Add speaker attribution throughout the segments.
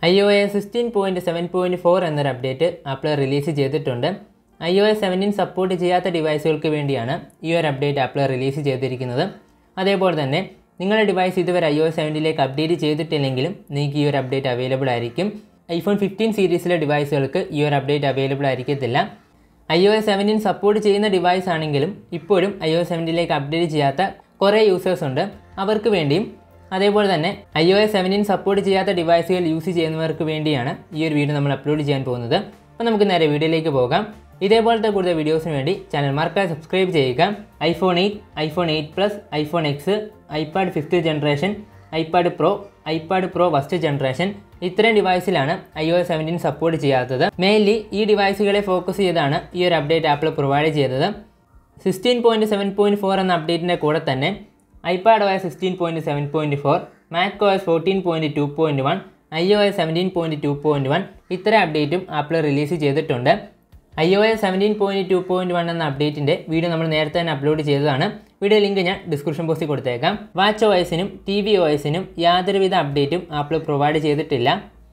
Speaker 1: I O S sixteen point seven point four എന്നൊരു update Apple release ചെയ്തിട്ടുണ്ട് I O S seventeen support ചെയ്യാത്ത ഡിവൈസുകൾക്ക് വേണ്ടിയാണ് ഈ ഒരു അപ്ഡേറ്റ് ആപ്പിൾ റിലീസ് ചെയ്തിരിക്കുന്നത് അതേപോലെ തന്നെ നിങ്ങളുടെ ഡിവൈസ് ഇതുവരെ ഐ ഒ എസ് സെവൻറ്റിലേക്ക് അപ്ഡേറ്റ് ചെയ്തിട്ടില്ലെങ്കിലും നിങ്ങൾക്ക് ഈ ഒരു അപ്ഡേറ്റ് അവൈലബിൾ ആയിരിക്കും ഐഫോൺ ഫിഫ്റ്റീൻ സീരീസിലെ ഡിവൈസുകൾക്ക് ഈ ഒരു അപ്ഡേറ്റ് അവൈലബിൾ ആയിരിക്കത്തില്ല I O S seventeen support ചെയ്യുന്ന ഡിവൈസ് ആണെങ്കിലും ഇപ്പോഴും ഐ ഒ എസ് സെവൻറ്റിലേക്ക് അപ്ഡേറ്റ് ചെയ്യാത്ത കുറേ യൂസേഴ്സ് ഉണ്ട് അവർക്ക് വേണ്ടിയും അതേപോലെ തന്നെ I O S seventeen support ചെയ്യാത്ത ഡിവൈസുകൾ യൂസ് ചെയ്യുന്നവർക്ക് വേണ്ടിയാണ് ഈ ഒരു വീഡിയോ നമ്മൾ അപ്ലോഡ് ചെയ്യാൻ പോകുന്നത് അപ്പോൾ നമുക്ക് നേരെ വീഡിയോയിലേക്ക് പോകാം ഇതേപോലത്തെ കൂടുതൽ വീഡിയോസിന് വേണ്ടി ചാനൽ മറക്കാതെ സബ്സ്ക്രൈബ് ചെയ്യുക iPhone eight iPhone eight plus iPhone X iPad fifth generation iPad pro iPad pro first generation ഇത്രയും ഡിവൈസിലാണ് I O S seventeen support ചെയ്യാത്തത് മെയിൻലി ഈ ഡിവൈസുകളെ ഫോക്കസ് ചെയ്താണ് ഈ ഒരു അപ്ഡേറ്റ് ആപ്പിൾ പ്രൊവൈഡ് ചെയ്തത് sixteen point seven point four എന്ന അപ്ഡേറ്റിൻ്റെ കൂടെ തന്നെ iPad O S sixteen point seven point four Mac O S fourteen point two point one I O S seventeen point two point one ഇത്ര അപ്ഡേറ്റും Apple release ചെയ്തിട്ടുണ്ട് I O S seventeen point two point one എന്ന അപ്ഡേറ്റിൻ്റെ video നമ്മൾ നേരത്തെ തന്നെ upload ചെയ്തതാണ് video link ഞാൻ ഡിസ്ക്രിപ്ഷൻ ബോക്സിൽ കൊടുത്തേക്കാം വാച്ച് ഒ എസിനും ടി വി ഒ എസിനും യാതൊരുവിധ അപ്ഡേറ്റും ആപ്പിൾ പ്രൊവൈഡ് ചെയ്തിട്ടില്ല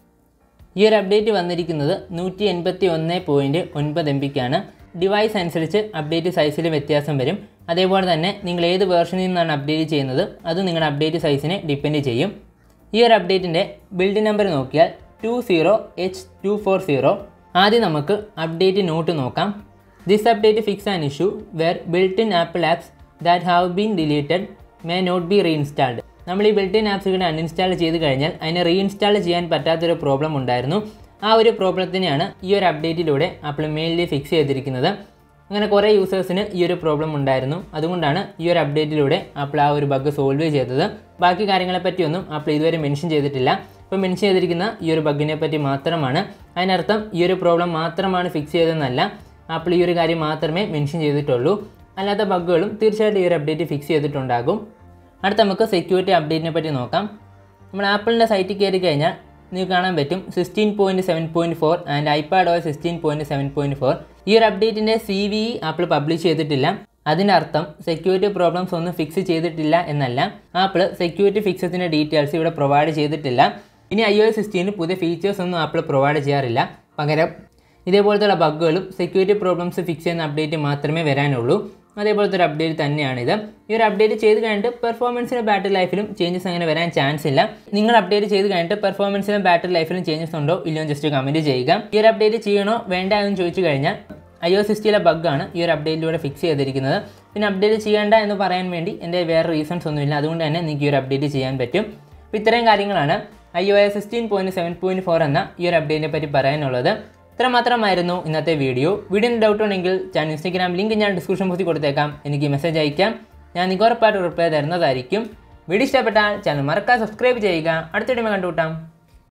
Speaker 1: ഈ ഒരു അപ്ഡേറ്റ് വന്നിരിക്കുന്നത് നൂറ്റി എൺപത്തി ഒന്ന് പോയിൻറ്റ് ഒൻപത് എം ബിക്കാണ് ഡിവൈസ് അനുസരിച്ച് അപ്ഡേറ്റ് സൈസിൽ വ്യത്യാസം വരും അതേപോലെ തന്നെ നിങ്ങൾ ഏത് വേർഷനിൽ നിന്നാണ് അപ്ഡേറ്റ് ചെയ്യുന്നത് അത് നിങ്ങളുടെ അപ്ഡേറ്റ് സൈസിനെ ഡിപ്പെൻഡ് ചെയ്യും ഈ ഒരു അപ്ഡേറ്റിൻ്റെ ബിൽഡ് നമ്പർ നോക്കിയാൽ two zero H two four zero ആദ്യം നമുക്ക് അപ്ഡേറ്റ് നോട്ട് നോക്കാം this update fix an issue where built in Apple apps that have been deleted may not be reinstalled നമ്മൾ ഈ ബിൽട്ടിൻ ആപ്സുകൾ അൺഇൻസ്റ്റാൾ ചെയ്ത് കഴിഞ്ഞാൽ അതിനെ റീഇൻസ്റ്റാൾ ചെയ്യാൻ പറ്റാത്തൊരു പ്രോബ്ലം ഉണ്ടായിരുന്നു ആ ഒരു പ്രോബ്ലത്തിനെയാണ് ഈ ഒരു അപ്ഡേറ്റിലൂടെ ആപ്പിൾ മെയിൻലി ഫിക്സ് ചെയ്തിരിക്കുന്നത് അങ്ങനെ കുറേ യൂസേഴ്സിന് ഈ ഒരു പ്രോബ്ലം ഉണ്ടായിരുന്നു അതുകൊണ്ടാണ് ഈ ഒരു അപ്ഡേറ്റിലൂടെ ആപ്പിൾ ആ ഒരു ബഗ് സോൾവ് ചെയ്തത് ബാക്കി കാര്യങ്ങളെ പറ്റിയൊന്നും ആപ്പിൾ ഇതുവരെ മെൻഷൻ ചെയ്തിട്ടില്ല ഇപ്പോൾ മെൻഷൻ ചെയ്തിരിക്കുന്ന ഈ ഒരു ബഗിനെ പറ്റി മാത്രമാണ് അതിനർത്ഥം ഈ ഒരു പ്രോബ്ലം മാത്രമാണ് ഫിക്സ് ചെയ്തതെന്നല്ല ആപ്പിൾ ഈ ഒരു കാര്യം മാത്രമേ മെൻഷൻ ചെയ്തിട്ടുള്ളൂ അല്ലാത്ത ബഗ്ഗുകളും തീർച്ചയായിട്ടും ഈ ഒരു അപ്ഡേറ്റ് ഫിക്സ് ചെയ്തിട്ടുണ്ടാകും അടുത്ത നമുക്ക് സെക്യൂരിറ്റി അപ്ഡേറ്റിനെ പറ്റി നോക്കാം നമ്മൾ ആപ്പിളിൻ്റെ സൈറ്റിൽ കയറി കഴിഞ്ഞാൽ നിങ്ങൾക്ക് കാണാൻ പറ്റും sixteen point seven point four and iPad O sixteen point seven point four ഈ ഒരു അപ്ഡേറ്റിൻ്റെ സി വി ആപ്പിൾ പബ്ലിഷ് ചെയ്തിട്ടില്ല അതിൻ്റെ അർത്ഥം സെക്യൂരിറ്റി പ്രോബ്ലംസ് ഒന്നും ഫിക്സ് ചെയ്തിട്ടില്ല എന്നല്ല ആപ്പിൾ സെക്യൂരിറ്റി ഫിക്സസിൻ്റെ ഡീറ്റെയിൽസ് ഇവിടെ പ്രൊവൈഡ് ചെയ്തിട്ടില്ല ഇനി ഐ ഒ എസ് സിക്സ്റ്റീന് പുതിയ ഫീച്ചേഴ്സ് ഒന്നും ആപ്പിൾ പ്രൊവൈഡ് ചെയ്യാറില്ല പകരം ഇതേപോലത്തെ ബഗ്ഗുകളും സെക്യൂരിറ്റി പ്രോബ്ലംസ് ഫിക്സ് ചെയ്യുന്ന അപ്ഡേറ്റ് മാത്രമേ വരാനുള്ളൂ അതേപോലത്തെ ഒരു അപ്ഡേറ്റ് തന്നെയാണിത് ഈ ഒരു അപ്ഡേറ്റ് ചെയ്ത് കഴിഞ്ഞിട്ട് പെർഫോമൻസിലും ബാറ്ററി ലൈഫിലും ചേഞ്ചസ് അങ്ങനെ വരാൻ ചാൻസ് ഇല്ല നിങ്ങൾ അപ്ഡേറ്റ് ചെയ്ത് കഴിഞ്ഞിട്ട് പെർഫോമൻസിലും ബാറ്ററി ലൈഫിലും ചേഞ്ചസ് ഉണ്ടോ ഇല്ലയോ ജസ്റ്റ് കമൻറ്റ് ചെയ്യുക ഈ ഒരു അപ്ഡേറ്റ് ചെയ്യണോ വേണ്ട എന്ന് ചോദിച്ചു കഴിഞ്ഞാൽ ഐ ഒ സിക്സ്റ്റിയിലെ ബഗ്ഗാണ് ഈ ഒരു അപ്ഡേറ്റിലൂടെ ഫിക്സ് ചെയ്തിരിക്കുന്നത് പിന്നെ അപ്ഡേറ്റ് ചെയ്യേണ്ട എന്ന് പറയാൻ വേണ്ടി എൻ്റെ വേറെ റീസൺസ് ഒന്നുമില്ല അതുകൊണ്ട് തന്നെ നിങ്ങൾക്ക് ഈ ഒരു അപ്ഡേറ്റ് ചെയ്യാൻ പറ്റും അപ്പോൾ ഇത്രയും കാര്യങ്ങളാണ് I O S sixteen point seven point four എന്ന ഈ ഒരു അപ്ഡേറ്റിനെ പറ്റി പറയാനുള്ളത് ഇത്ര മാത്രമായിരുന്നു ഇന്നത്തെ വീഡിയോ വീഡിയോന് ഡൗട്ട് ഉണ്ടെങ്കിൽ ഞാൻ ഇൻസ്റ്റാഗ്രാം ലിങ്ക് ഞാൻ ഡിസ്ക്രിപ്ഷൻ ബോക്സിൽ കൊടുത്തേക്കാം എനിക്ക് മെസ്സേജ് അയക്കാം ഞാൻ നിങ്ങൾക്ക് ഉറപ്പായിട്ട് റിപ്ലൈ തരുന്നതായിരിക്കും വീഡിയോ ഇഷ്ടപ്പെട്ടാൽ ചാനൽ മറക്കാതെ സബ്സ്ക്രൈബ് ചെയ്യുക അടുത്ത വീഡിയോ കണ്ടുകൂട്ടാം